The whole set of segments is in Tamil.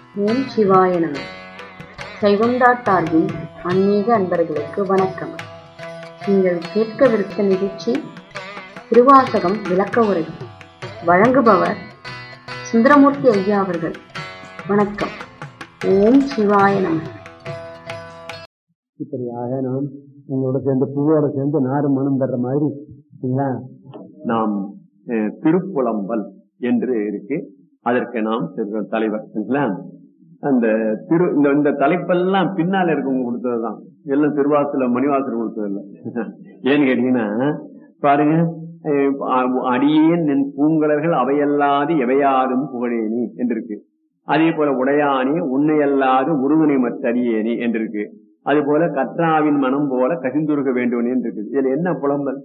ஓம் சிவாய நம சைவம் டாட் டார்கின் ஆன்மீக அன்பர்களுக்கு வணக்கம் நீங்கள் கேட்கவிருத்த நிகழ்ச்சி திருவாசகம் விளக்க உரை வழங்குபவர் சுந்தரமூர்த்தி ஐயா அவர்கள் வணக்கம் ஓம் சிவாய நம இப்படியாக நாம் உங்களோட சேர்ந்து பூவோட சேர்ந்து நாறு மனம் தர்ற மாதிரி சரிங்களா? நாம் அஹ், திருப்புலம்பல் என்று இருக்கு அதற்கு நாம் திரு- தலைவர் சரிங்களா? அந்த திரு இந்த இந்த தலைப்பெல்லாம் பின்னால இருக்கவங்க கொடுத்ததுதான் எல்லாம் திருவாசல மணிவாசல் கொடுத்தது இல்ல ஏன்னு கேட்டீங்கன்னா பாருங்க அஹ், அ- அடியேன் நின் பூங்கலர்கள் அவையல்லாது எவையாதும் புகழேனி என்று இருக்கு அதே போல உடையானி உன்னையல்லாது உருவனை மற்ற அடியேனி என்று இருக்கு அது போல கற்றாவின் மனம் போல கசிந்துருக வேண்டுவனே என்று இருக்குது இதுல என்ன புலம்பல்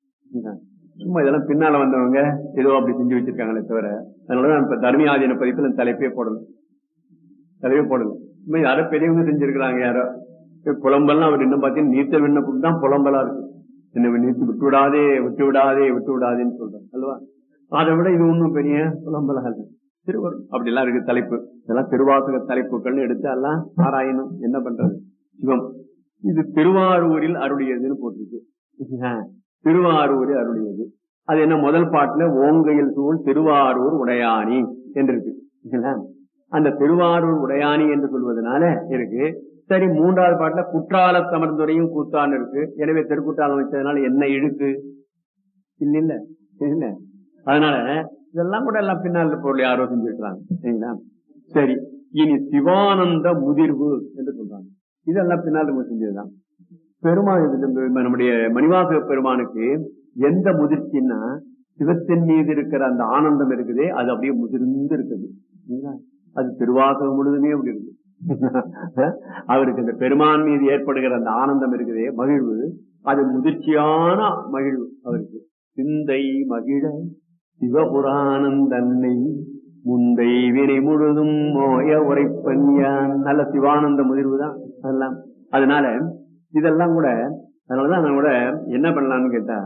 சும்மா இதெல்லாம் பின்னால வந்தவங்க ஏதோ அப்படி செஞ்சு வச்சிருக்காங்களே தவிர அதனாலதான் இப்ப தர்மியாதீன பதிப்புல இந்த தலைப்பே போடல தலைப்பே போடல சும்மா யாரோ பெரியவங்க செஞ்சிருக்கிறாங்க யாரோ இப்ப புலம்பல்லாம் அவர் இன்னும் பார்த்தீங்கன்னா நீத்த விண்ணப்பம் தான் புலம்பலா இருக்கு என்ன நீத்து விட்டு விடாதே விட்டு விடாதே விட்டு விடாதேன்னு சொல்றேன் அல்லவா அதை விட இது ஒண்ணும் பெரிய புலம்பலா இல்லை திருவருள் அப்படி எல்லாம் இருக்கு தலைப்பு இதெல்லாம் திருவாசக தலைப்புகள் எடுத்து எல்லாம் ஆராயணும் என்ன பண்றது சிவம் இது திருவாரூரில் அருளியதுன்னு போட்டிருக்கு ஆஹ், திருவாரூரில் அருளியது அது என்ன முதல் பாட்டுல ஓங்கையில் சூழ் திருவாரூர் உடையாணி என்று இருக்கு சரிங்களா? அந்த திருவாரூர் உடையாணி என்று சொல்வதனால இருக்கு சரி மூன்றாவது பாட்டுல குற்றால தமர்ந்துரையும் கூத்தான் இருக்கு எனவே தெருக்குற்றாலம் வச்சதுனால என்ன இழுக்கு இல்ல இல்ல இல்ல அதனால இதெல்லாம் கூட எல்லாம் பின்னால் பொருள் யாரோ செஞ்சுக்கிறாங்க சரிங்களா சரி இனி சிவானந்த முதிர்வு என்று சொல்றாங்க இதெல்லாம் பின்னால் நம்ம செஞ்சதுதான் பெருமான் இது நம்ம- நம்முடைய மணிவாசக பெருமானுக்கு எந்த முதிர்ச்சின்னா சிவத்தின் மீது இருக்கிற அந்த ஆனந்தம் இருக்குதே அது அப்படியே முதிர்ந்து இருக்குது சரிங்களா? அது திருவாசகம் முழுதுமே அப்படி இருக்கு அவருக்கு இந்த பெருமான் மீது ஏற்படுகிற அந்த ஆனந்தம் இருக்குதே மகிழ்வு அது முதிர்ச்சியான மகிழ்வு அவருக்கு சிந்தை மகிழ சிவபுராணம் தன்னை முந்தை வினை முழுதும் மோய உரைப்பன் யான் நல்ல சிவானந்த முதிர்வு தான் அதெல்லாம் அதனால இதெல்லாம் கூட அதனாலதான் நான் கூட என்ன பண்ணலாம்னு கேட்டா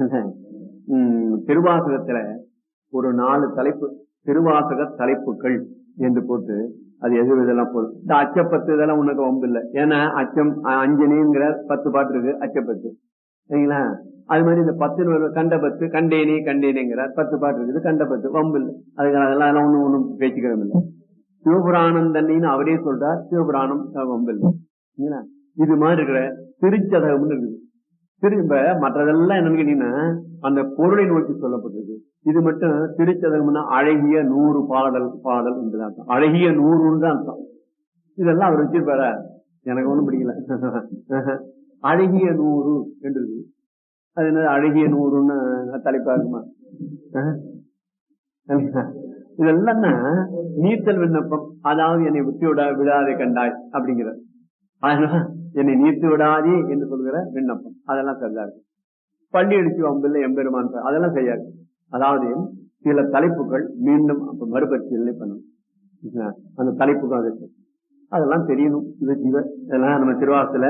உம், திருவாசகத்துல ஒரு நாலு தலைப்பு திருவாசக தலைப்புகள் என்று போட்டு அது எது இதெல்லாம் போதும் இந்த அச்சப்பத்து இதெல்லாம் உனக்கு வம்பு இல்லை ஏன்னா அச்சம் அ- அஞ்சனிங்கிற பத்து பாட்டு இருக்கு அச்சப்பத்து சரிங்களா அது மாதிரி இந்த பத்து ஒரு கண்டபத்து கண்டேனே கண்டேனேங்கிறார் பத்து பாட்டு இருக்குது கண்டபத்து வம்பு இல்லை அதுக்கு அதெல்லாம் அதெல்லாம் ஒண்ணும் ஒண்ணும் பேச்சுக்கிறோம் இல்லை சிவபுராணம் தண்ணின்னு அவரே சொல்றார் சிவபுராணம் அஹ், வம்பு இல்லை சரிங்களா? இது மாதிரி இருக்கிற திருச்சதகம்னு இருக்குது திரும்ப மற்றதெல்லாம் என்னன்னு கேட்டீங்கன்னா அந்த பொருளை நோக்கி சொல்லப்பட்டிருக்கு இது மட்டும் திருச்சதகம்னா அழகிய நூறு பாடல் பாடல் என்று அர்த்தம் அழகிய நூறுன்னு தான் அர்த்தம் இதெல்லாம் அவர் வச்சிருப்பாரா எனக்கு ஒண்ணும் பிடிக்கல அழகிய நூறு என்று இருக்குது அது என்ன அழகிய நூறுன்னு தலைப்பா இருக்குமா ஆஹ்? இதெல்லாம் நீத்தல் விண்ணப்பம் அதாவது என்னை விட்டு விடா விடாதே கண்டாய் அப்படிங்கிறார் அதனால என்னை நீத்து விடாதே என்று சொல்கிற விண்ணப்பம் அதெல்லாம் சரியா இருக்கு பள்ளி அடிச்சு வம்பில்லை எம்பெருமான் பெயர், அதெல்லாம் செய்யாது அதாவது சில தலைப்புகள் மீண்டும் அப்ப மறுபரிசீலனை பண்ணணும் சரிங்களா? அந்த தலைப்புகள் அது இருக்கு. அதெல்லாம் தெரியணும் இது ஜீவ இதெல்லாம் நம்ம திருவாசல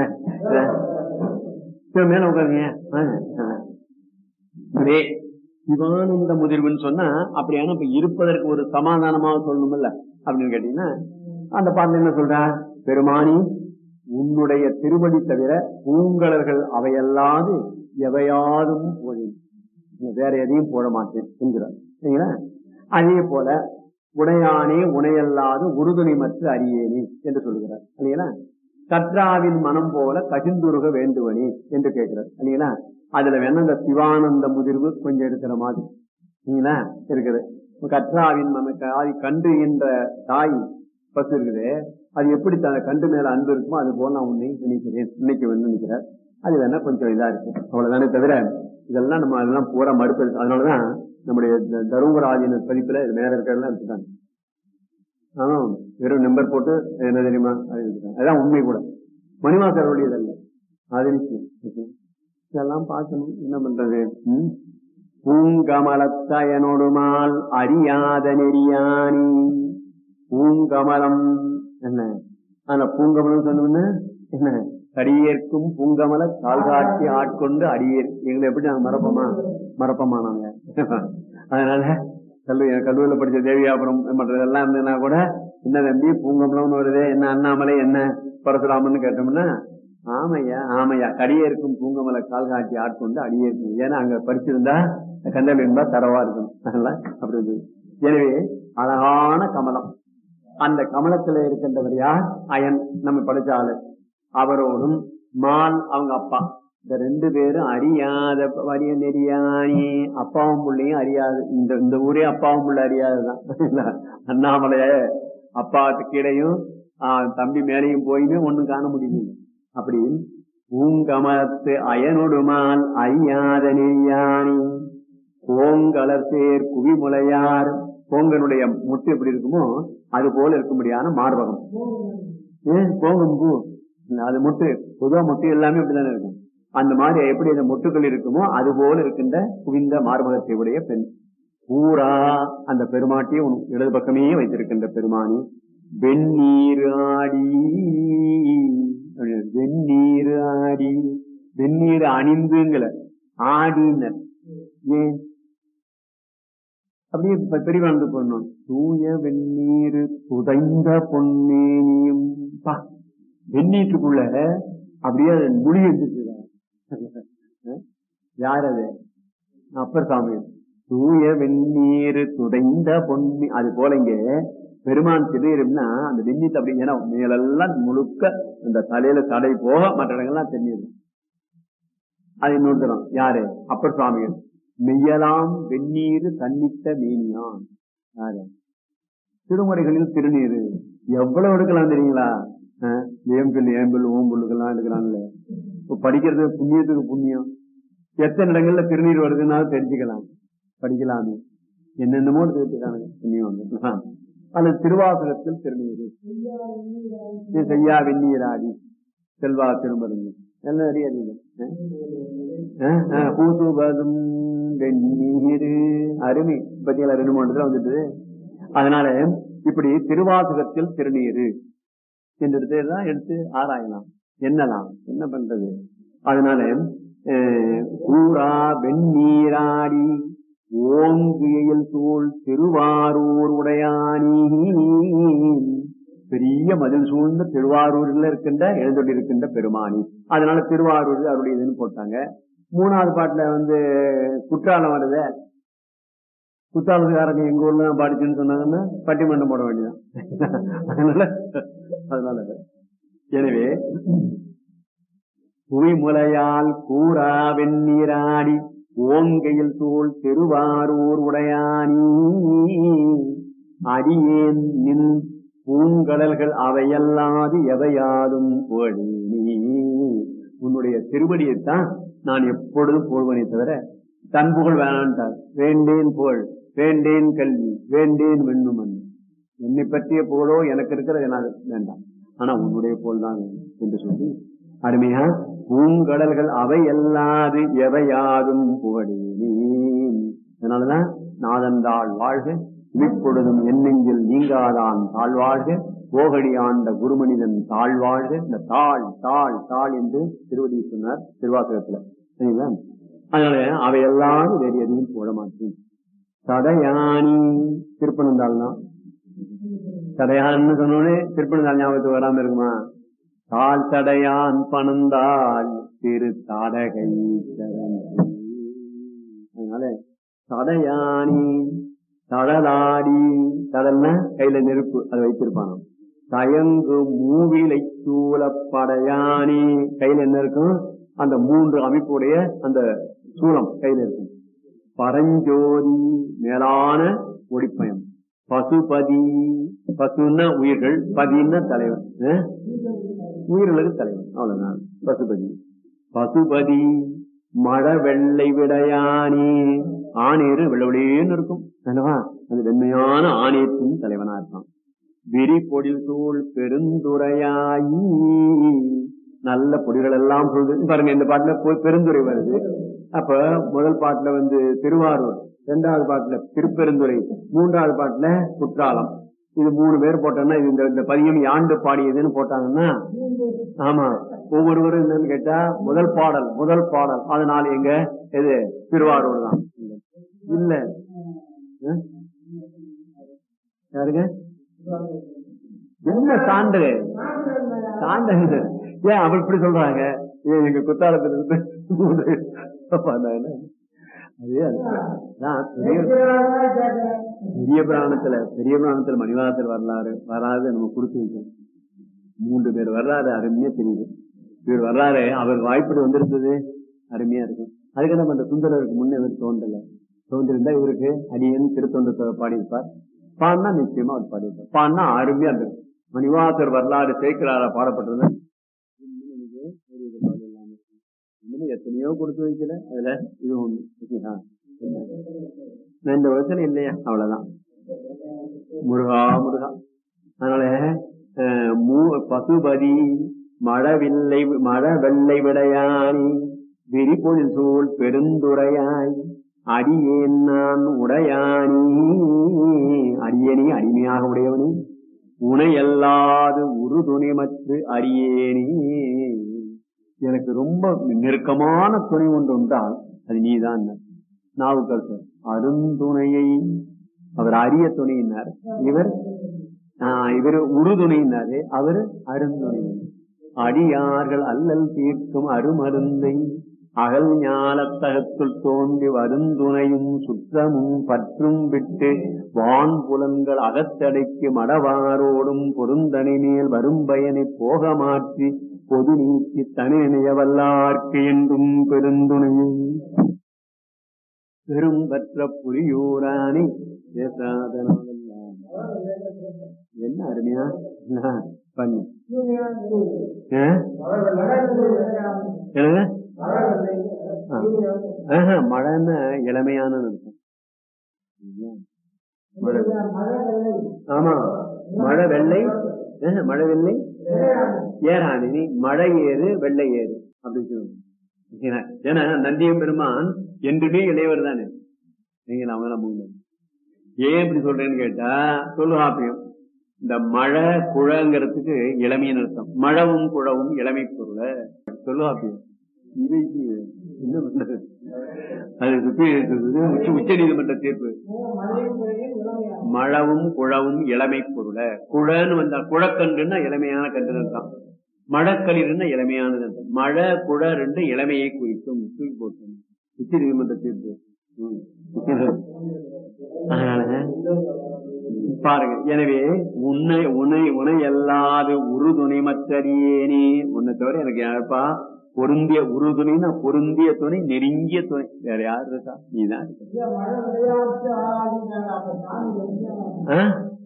சிவ மேல உட்காருங்க ஆ, ஆ. இதே சிவானந்த முதிர்வுன்னு சொன்னா அப்படியான இப்ப இருப்பதற்கு ஒரு சமாதானமாக சொல்லணும்ல அப்படின்னு கேட்டீங்கன்னா அந்த பாட்டுல என்ன சொல்ற பெருமானி உன்னுடைய திருவடி தவிர பூங்கலர்கள் அவையல்லாது எவையாதும் போதேன் வேற எதையும் போட மாட்டேன் என்கிறார் சரிங்களா அதே போல உடையானே உனையல்லாது உறுதுணை மற்ற அறியேனே என்று சொல்கிறார் இல்லைங்களா கற்றாவின் மனம் போல கசிந்துருக வேண்டுவனே என்று கேட்கிறார் இல்லைங்களா அதுல வேணா இந்த சிவானந்த முதிர்வு கொஞ்சம் இருக்கிற மாதிரி சரிங்களா இருக்குது கற்றாவின் மனக்கு ஆதி கண்டு என்ற தாய் பசு இருக்குது அது எப்படி தன் கண்டு மேல அன்பு இருக்குமோ அது போல நான் உன்னை நினைக்கிறேன் நினைக்க வேண்டும் நினைக்கிறார் அது வேணா கொஞ்சம் இதா இருக்கு அவ்வளவுதானே தவிர இதெல்லாம் நம்ம அதெல்லாம் பூரா மறுப்பது அதனாலதான் நம்முடைய த- தருமபுர ஆதீன பதிப்புல இது மேல இருக்கிறதெல்லாம் எடுத்துட்டாங்க ஆனா வெறும் நம்பர் போட்டு என்ன தெரியுமா அது எடுத்துட்டாங்க. அதான் உண்மை கூட மணிவாசருடையதல்ல அது நிச்சயம் ஓகே. இதெல்லாம் பார்க்கணும் என்ன பண்றது ம்? பூங்கமலத்தயனொடுமால் அறியாத நெறியானி பூங்கமலம் என்ன ஆனா பூங்கமலம் சொன்னோம்னா என்ன கடியேற்கும் பூங்கமல கால் காட்டி ஆட்கொண்டு அடியேற் எங்களை எப்படி நாங்க மறப்போமா மறப்போமா நாங்க அதனால கல்லூரி கல்லூரியில் படிச்ச தேவியாபுரம் மற்றதெல்லாம் இருந்ததுன்னா கூட என்ன தம்பி பூங்கம்பளம்னு வருதே என்ன அண்ணாமலை என்ன பரசுராமன் கேட்டோம்னா ஆமையா ஆமையா கடியே இருக்கும் பூங்கமலை கால் காட்டி ஆட்கொண்டு அடியே இருக்கும் ஏன்னா அங்க படிச்சிருந்தா கந்தல் என்பா தரவா இருக்கணும் அதனால அப்படி இருந்தது எனவே அழகான கமலம் அந்த கமலத்துல இருக்கின்றவர் யார் அயன் நம்ம படிச்ச ஆளு அவரோடும் மால் அவங்க அப்பா இந்த ரெண்டு பேரும் அறியாத வரிய நெறியானி அப்பாவும் பிள்ளையும் அறியாது இந்த இந்த ஊரே அப்பாவும் பிள்ளை அறியாதுதான் அண்ணாமலைய அப்பாவுக்கு கீழையும் ஆஹ், தம்பி மேலையும் போயுமே ஒண்ணும் காண முடியல அப்படி பூங்கமலத்து அயனொடுமால் அறியாத நெறியானி கோங்கலர் சேர் குவிமுலையார் கோங்கனுடைய முட்டு எப்படி இருக்குமோ அது போல இருக்கும்படியான மார்பகம் ஏன் கோங்கம் பூ அது முட்டு பொதுவா முட்டு எல்லாமே அப்படித்தானே இருக்கும் அந்த மாதிரி எப்படி அந்த முட்டுகள் இருக்குமோ அது போல இருக்கின்ற குவிந்த மார்பகத்தை உடைய பெண் பூரா அந்த பெருமாட்டியை உன் இடது பக்கமே வைத்திருக்கின்ற பெருமானி வெந்நீர் ஆடி அப்படின்னு, வெந்நீர் ஆடி வெந்நீர் அணிந்துங்கிற ஆடினர் ஏன் அப்படியே பெ- பெரியவாழ்ந்து போடணும் தூய வெந்நீர் புதைந்த பொன்னேனியும் பா வெந்நீட்டுக்குள்ள அப்படியே அது முழி எடுத்துக்கிறார் யார் அது அப்பர் சாமி தூய வெந்நீர் துதைந்த பொன்னி அது போல இங்க பெருமான் திருநீரும்னா அந்த வெந்நீர் அப்படி ஏன்னா மேலெல்லாம் முழுக்க அந்த தலையில தடை போக மற்ற இடங்கள்லாம் தெரியுது அது இன்னொரு தரம் யாரு அப்பர் சுவாமிகள் மெய்யலாம் வெந்நீர் தன்னித்த மேனியான் யாரு திருமுறைகளில் திருநீர் எவ்வளவு எடுக்கலாம் தெரியுங்களா அஹ், ஏம்பில் ஏம்பில் ஓம்புல்லுக்கெல்லாம் எடுக்கலாம்ல இப்ப படிக்கிறது புண்ணியத்துக்கு புண்ணியம் எத்தனை இடங்கள்ல திருநீர் வருதுன்னா தெரிஞ்சுக்கலாம் படிக்கலாமே என்னென்னமோ தெரிஞ்சுக்கானுங்க புண்ணியம் வந்து அல்லது திருவாசகத்தில் திருநீர் இது செய்யா வெந்நீராடி செல்வா திருமருங்க எல்லாம் அறியாது பூசுவதும் வெந்நீர் அருமை பத்தியெல்லாம் ரெண்டு மூணு இடத்துல வந்துட்டு அதனால இப்படி திருவாசகத்தில் திருநீர் என்று தான் எடுத்து ஆராயலாம் என்னலாம் என்ன பண்றது அதனால அஹ், கூரா வெந்நீராடி ஓங்குயில் சூழ் திருவாரூர் உடையானி பெரிய மதில் சூழ்ந்த திருவாரூரில் இருக்கின்ற எழுந்தொடி இருக்கின்ற பெருமானி அதனால திருவாரூர் அவருடையதுன்னு போட்டாங்க மூணாவது பாட்டுல வந்து குற்றாலம் வருது குற்றாலத்துக்காரங்க எங்க ஊர்ல தான் பாடிச்சுன்னு சொன்னாங்கன்னா பட்டிமன்றம் போட வேண்டியதான் அதனால அதனால எனவே புவிமுலையால் கூறா வெந்நீராடி ஓங்கையில் தோல் திருவாரூர் உடையானி அடியேன் நின் பூங்கடல்கள் அவையல்லாது எவையாதும் போழி உன்னுடைய திருவடியைத்தான் நான் எப்பொழுதும் போடுவனே தவிர தன் புகழ் வேணான்ட்டார் வேண்டேன் புகழ் வேண்டேன் கல்வி வேண்டேன் வெண்ணுமன் என்னை பற்றிய புகழோ எனக்கு இருக்கிறது எனக்கு வேண்டாம் ஆனா உன்னுடைய புகழ் தான் வேணும் என்று சொல்லி அருமையா பூங்கடல்கள் அவை அல்லாது எவையாதும் புகழேனேன் அதனாலதான் நாதந்தாள் வாழ்க இப்பொழுதும் என்னெங்கில் நீங்காதான் தாழ்வாழ்க போகடி ஆண்ட குருமனிதன் தாழ்வாழ்க இந்த தாழ் தாழ் தாழ் என்று திருவடி சொன்னார் திருவாசகத்துல சரிங்களா அதனால அவையெல்லாம் வேறு எதையும் போட மாட்டேன் சடையானி திருப்பனந்தாள் தான் சடையான்னு சொன்னோடனே திருப்பனந்தாள் ஞாபகத்துக்கு வராம இருக்குமா தாழ் தடையான் பணந்தாள் திரு தாடகை சரணி. அதனால தடையானி தடலாடி தடல்னா கையில நெருப்பு அதை வைத்திருப்பானாம் தயங்கு மூவிலை சூழப்படையானி கையில என்ன இருக்கும் அந்த மூன்று அமைப்புடைய அந்த சூளம் கையில இருக்கும் பரஞ்சோதி மேலான ஒளிப்பயம் பசுபதி பசுன்னா உயிர்கள் பதின்னா தலைவன் அஹ்? உயிர்களுக்கு தலைவன் அவ்வளவுதான் பசுபதி பசுபதி மழ வெள்ளை விடையானி ஆணேறு வெள்ளவெளியேன்னு இருக்கும் அல்லவா அது வெண்மையான ஆணையத்தின் தலைவனா இருப்பான் விரி பொடில் சூழ் பெருந்துரையாயி நல்ல பொடிகள் எல்லாம் சொல்லுது பாருங்க இந்த பாட்டுல போய் பெருந்துரை வருது அப்ப முதல் பாட்டுல வந்து திருவாரூர் இரண்டாவது பாட்டுல திருப்பெருந்துறை மூன்றாவது பாட்டுல குற்றாலம் இது மூணு பேர் போட்டோம்னா இது இந்த- இந்த பதியம் யாண்டு பாடியதுன்னு போட்டாங்கன்னா ஆமா ஒவ்வொருவரும் என்னன்னு கேட்டா முதல் பாடல் முதல் பாடல் அதனால எங்க எது திருவாரூர் தான் இல்ல அஹ்? யாருங்க என்ன சான்று சான்று ஏன் அப்படி இப்படி சொல்றாங்க ஏன் எங்க குத்தாலத்துல இருந்து அப்ப நான் என்ன? அதே அதுதான். அதான் பெரிய பெரிய புராணத்துல பெரிய புராணத்துல மணிவாசல் வரலாறு வராது நம்ம கொடுத்து வைக்கணும் மூன்று பேர் வரலாறு அருமையா தெரியுது இவர் வரலாறு அவர் வாய்ப்படி வந்திருந்தது அருமையா இருக்கும் அதுக்கு நம்ம அந்த சுந்தரருக்கு முன்னே இவர் தோன்றல தோன்றிருந்தா இவருக்கு அடியன் திருத்தொண்டு பாடியிருப்பார் பாடினா நிச்சயமா அவர் பாடியிருப்பார் பாடினா அருமையா இருந்திருக்கும் மணிவாசர் வரலாறு சேர்க்கிறாரா பாடப்பட்டிருந்தா இன்னும் எனக்கு ஒரு இது பாடல் இல்லாம இருக்கு. இன்னும் எத்தனையோ கொடுத்து வைக்கல அதுல இது ஒண்ணு ஆ. நான் இந்த வசனம் இல்லையா அவ்வளவுதான் முருகா முருகா அதனால அஹ், மூ- பசுபதி மழவில்லை மழ வெள்ளை விடையானி விரிபொழில் சூழ் பெருந்துரையாய் அடியேன் நான் உடையானி அடியேனி அடிமையாக உடையவனி உனையல்லாது உறுதுணைமற்று அறியேனி எனக்கு ரொம்ப நெருக்கமான துணை ஒன்று உண்டால் அது நீதான் நாவுக்கரசர் அருந்துணையை அவர் அரிய துணையினார் இவர் ஆஹ், இவர் உறுதுணையினாரு அவர் அருந்துணை அடியார்கள் அல்லல் தீர்க்கும் அருமருந்தை அகல் ஞானத்தகத்துள் தோன்றி வருந்துணையும் சுற்றமும் பற்றும் விட்டு வான் புலன்கள் அகத்தடைக்கு மடவாரோடும் பொருந்தனை மேல் வரும் பயனை போக மாற்றி பொது நீக்கி தனி நினையவல்லார்க்கு என்றும் பெருந்துணையை பெரும் பற்ற புலியூராணி பேசாதனவெல்லாம் என்ன அருமையா ஆ, பண்ணு ஆ? என்னங்க ஆ. ஆஹா, மழைன்னா இளமையான அர்த்தம் மழை. ஆமா மழை வெள்ளை ஆஹா, மழை வெள்ளை ஏறாது நீ மழை ஏறு வெள்ளை ஏறு அப்படின்னு சொல்லுவாங்க ஏன்னா ஏன்னா நந்தியம் பெருமான் என்றுமே இளையவர் தானே நீங்க நாம தான் மூணு ஏன் இப்படி சொல்றேன்னு கேட்டா சொல்லுவாப்பியம் இந்த மழை குழங்கிறதுக்கு இளமையின் அர்த்தம் மழவும் குழவும் இளமை பொருள சொல்லுவாப்பியம் இதைக்கு என்ன பண்றது அது சுத்தி- உச்ச உச்ச நீதிமன்ற தீர்ப்பு மழவும் குழவும் இளமை பொருள குழன்னு வந்தா குழக்கன்றுன்னா இளமையான கன்று அர்த்தம் மழக்களிர்னா இளமையானது அர்த்தம் மழை குழ ரெண்டு இளமையை குறிக்கும் தூக்கி போட்டோம் உச்ச நீதிமன்ற தீர்ப்பு ம். அதனால பாருங்க எனவே உன்னை உன்னை உனை அல்லாது உறுதுணை மற்றறியேனே உன்னை தவிர எனக்கு யாருப்பா பொருந்திய உறுதுணைன்னா பொருந்திய துணை நெருங்கிய துணை வேற யாரு இருக்கா நீதான் இருக்க ஆ?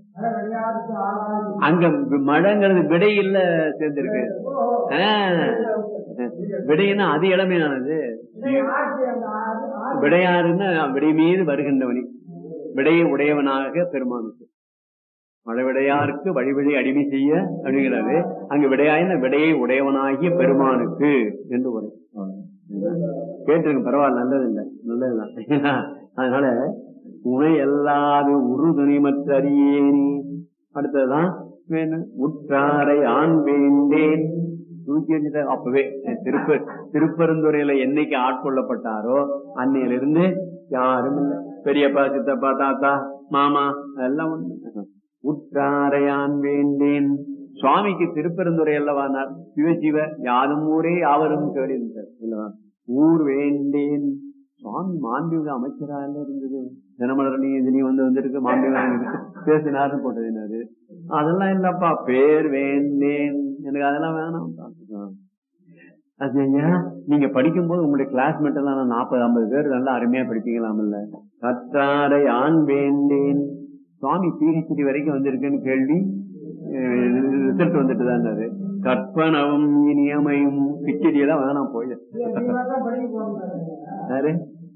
அங்க மழைங்கிறது விடையில சேர்ந்திருக்கு ஆ. விடைன்னா அது இளமையானது விடையாருன்னா விடை மீது வருகின்றவனி விடையை உடையவனாக பெருமானுக்கு மழை விடையாருக்கு வழி வழி அடிமை செய்ய அப்படிங்கிறாரு அங்கு விடையாயின விடையை உடையவனாகிய பெருமானுக்கு என்று ஒரு கேட்டிருங்க பரவாயில்ல நல்லது இல்லை நல்லதுதான் அதனால உனை அல்லாது உறுதுணை மற்ற அறியேனி அடுத்ததுதான் வேணும் உற்றாரை ஆண் வேண்டேன் தூக்கி எறிஞ்சிட்டார் அப்பவே திருப்ப திருப்பெருந்துறையில என்னைக்கு ஆட்கொள்ளப்பட்டாரோ அன்னையிலிருந்து யாரும் இல்லை பெரியப்பா சித்தப்பா தாத்தா மாமா எல்லாம் ஒண்ணு உற்றாரையான் வேண்டேன் சுவாமிக்கு திருப்பெருந்துறை அல்லவானார் சிவ சிவ யாதும் ஊரே யாவரும் கேடிருந்தார் இல்லவா ஊர் வேண்டேன் சுவாமி மாண்புமிகு அமைச்சரா இருந்தது தினமலர் நீ இது நீ வந்து வந்திருக்கு மாண்புமிகு பேசினாரு போட்டதுனாரு அதெல்லாம் இல்லப்பா பேர் வேண்டேன் எனக்கு அதெல்லாம் வேணாம் பார்த்துக்கலாம் அது ஐயா நீங்க படிக்கும்போது உங்களுடைய கிளாஸ்மேட் எல்லாம் நாற்பது ஐம்பது பேர் நல்லா அருமையா படிப்பீங்களாமல்ல கற்றாரை ஆண் வேண்டேன் சுவாமி பிஹெச்டி வரைக்கும் வந்திருக்குன்னு கேள்வி ரிசல்ட் வந்துட்டு தான் கற்பனவும் இனியமையும் பிச்சடி எல்லாம் வேணாம் போய் யாரு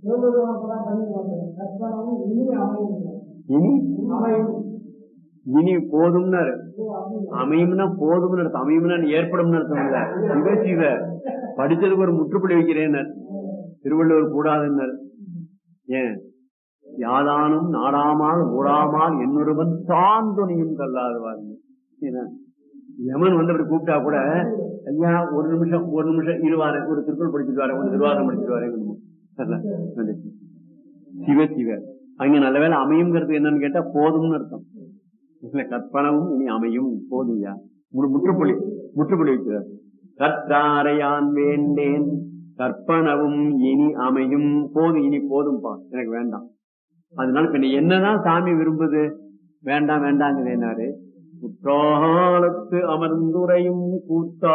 இனி இனி போதும்னாரு அமையும்னா போதும்னு அர்த்தம் அமையும்னா ஏற்படும் அர்த்தம் இல்ல சிவ சிவ படிச்சதுக்கு ஒரு முற்றுப்புள்ளி வைக்கிறேன் திருவள்ளுவர் கூடாதுன்னாரு ஏன் யாதானும் நாடாமால் ஊடாமால் என்னொருவன் தான் துணியும் கல்லாதுவாருங்க ஏன்னா, யமன் வந்து அப்படி கூப்பிட்டா கூட ஐயா ஒரு நிமிஷம் ஒரு நிமிஷம் இருவாரு ஒரு திருக்குறள் படிச்சுட்டு வரேன் ஒரு திருவாரம் படிச்சுட்டு வரேன் சிவ சிவ அங்க நல்ல வேலை அமையுங்கிறது என்னன்னு கேட்டா போதும்னு அர்த்தம் இல்ல கற்பனவும் இனி அமையும் போதுயா மு- முற்றுப்புள்ளி முற்றுப்புள்ளி வைக்கிறார் கற்றாரையான் வேண்டேன் கற்பனவும் இனி அமையும் போதும் இனி போதும்பா எனக்கு வேண்டாம் அதனால இப்ப நீ என்னதான் சாமி விரும்புது வேண்டாம் வேண்டாங்கிறேனாரு குற்றாலத்து அமர்ந்துரையும் கூத்தா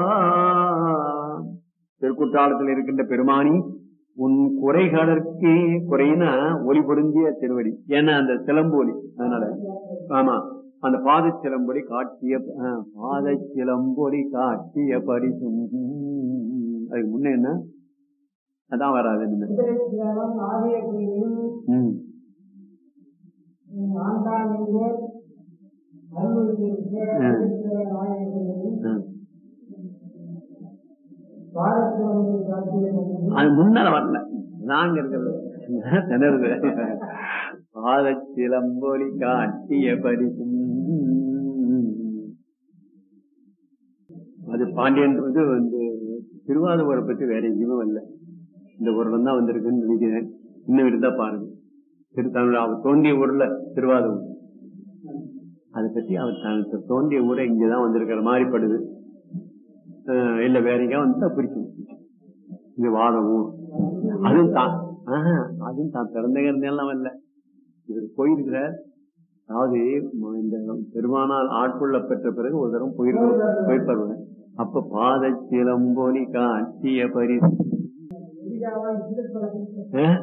திருக்குற்றாலத்தில் இருக்கின்ற பெருமானி உன் குறைகளற்கு குறைனா ஒளி பொருந்திய திருவடி ஏன்னா அந்த சிலம்பு ஒலி அதனால ஆமா அந்த பாத சிலம்பொலி காட்டிய ஆ, பாத சிலம்பொலி காட்டிய பரிசும் அதுக்கு முன்ன என்ன அதான் வராது இனிமே. ம் ம். அது முன்னால வரல நாங்க இருக்கிறது திணறுது பாத சிலம்பொலி காட்டிய பரிசும் அது பாண்டியன் வந்து வந்து திருவாதூரை பற்றி வேற எங்கேயுமே வரல இந்த ஊர்ல தான் வந்திருக்குன்னு நினைக்கிறேன் இன்னும் இருந்தா பாருங்க திருத்தமிழ் அவர் தோண்டிய ஊர்ல திருவாதூர் அதை பத்தி அவர் தனக்கு தோண்டிய ஊரை இங்கதான் வந்திருக்கிற மாதிரி படுது அஹ் இல்ல வேற எங்கேயா வந்து பிடிக்கும் இது வாத ஊர் அதுவும் தான் ஆஹ், அதுவும் தான் பிறந்த கிடந்தெல்லாம் வரல இவர் போயிருக்கிற அதாவது ம- இந்த பெருமானால் ஆட்கொள்ள பெற்ற பிறகு ஒரு தரம் போயிருக்க போயிருப்பாரு அப்ப பாத சிலம்பொலி காட்டிய பரிசு அஹ்?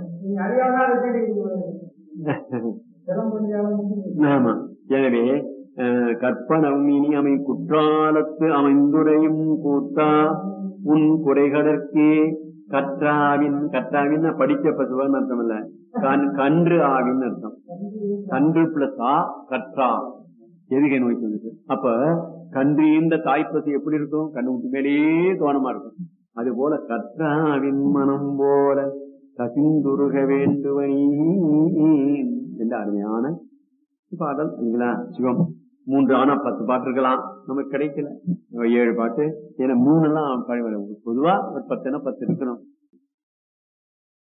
ஆமா எனவே அஹ், கற்பனம் இனி அமை குற்றாலத்து அமைந்துரையும் கூத்தா உன் குறைகடற்கே கற்றாவின் கற்றாவின் படிக்க பசுவன்னு அர்த்தம் இல்ல கண் கன்று ஆவின் அர்த்தம் கன்று பிளஸ் ஆ கற்றா எதுகை நோய் சொல்லுது அப்ப கன்று இந்த தாய்ப்பசு எப்படி இருக்கும் கண்ணு விட்டு மேலேயே கவனமா இருக்கும் அது போல கற்றாவின் மனம் போல கசிந்துருக வேண்டுவனி என்ற அருமையான பாடல் இல்லைங்களா சிவம் மூன்று ஆனா பத்து பாட்டு இருக்கலாம் நமக்கு கிடைக்கல ஏழு பாட்டு ஏன்னா மூணு எல்லாம் பாடி வர பொதுவா ஒரு பத்துனா பத்து இருக்கணும்